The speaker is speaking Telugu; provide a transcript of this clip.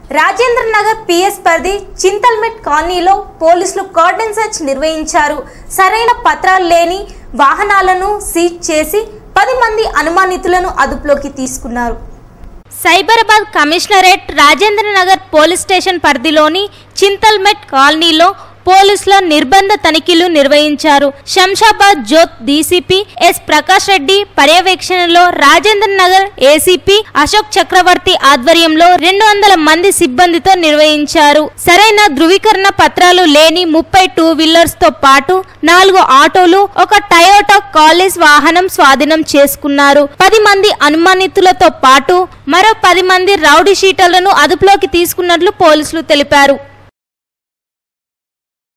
రాజేంద్ర నగర్ పిఎస్ పరిధి చింతల్మెట్ కాలనీలో పోలీసులు కార్డన్ సెర్చ్ నిర్వహించారు సరైన పత్రాలు లేని వాహనాలను సీజ్ చేసి పది మంది అనుమానితులను అదుపులోకి తీసుకున్నారు Cyberabad commissionerate Rajendra Nagar police station పరిధిలోని చింతల్మెట్ కాలనీలో పోలీసుల నిర్బంధ తనిఖీలు నిర్వహించారు శంషాబాద్ జోత్ డీసీపీ ఎస్ ప్రకాష్ రెడ్డి పర్యవేక్షణలో రాజేంద్ర నగర్ ఏసీపీ అశోక్ చక్రవర్తి ఆధ్వర్యంలో రెండు వందల మంది సిబ్బందితో నిర్వహించారు సరైన ధృవీకరణ పత్రాలు లేని ముప్పై టూ వీలర్స్ తో పాటు నాలుగు ఆటోలు ఒక టయోటా కాలేజ్ వాహనం స్వాధీనం చేసుకున్నారు పది మంది అనుమానితులతో పాటు మరో పది మంది రౌడీ షీటర్లను అదుపులోకి తీసుకున్నట్లు పోలీసులు తెలిపారు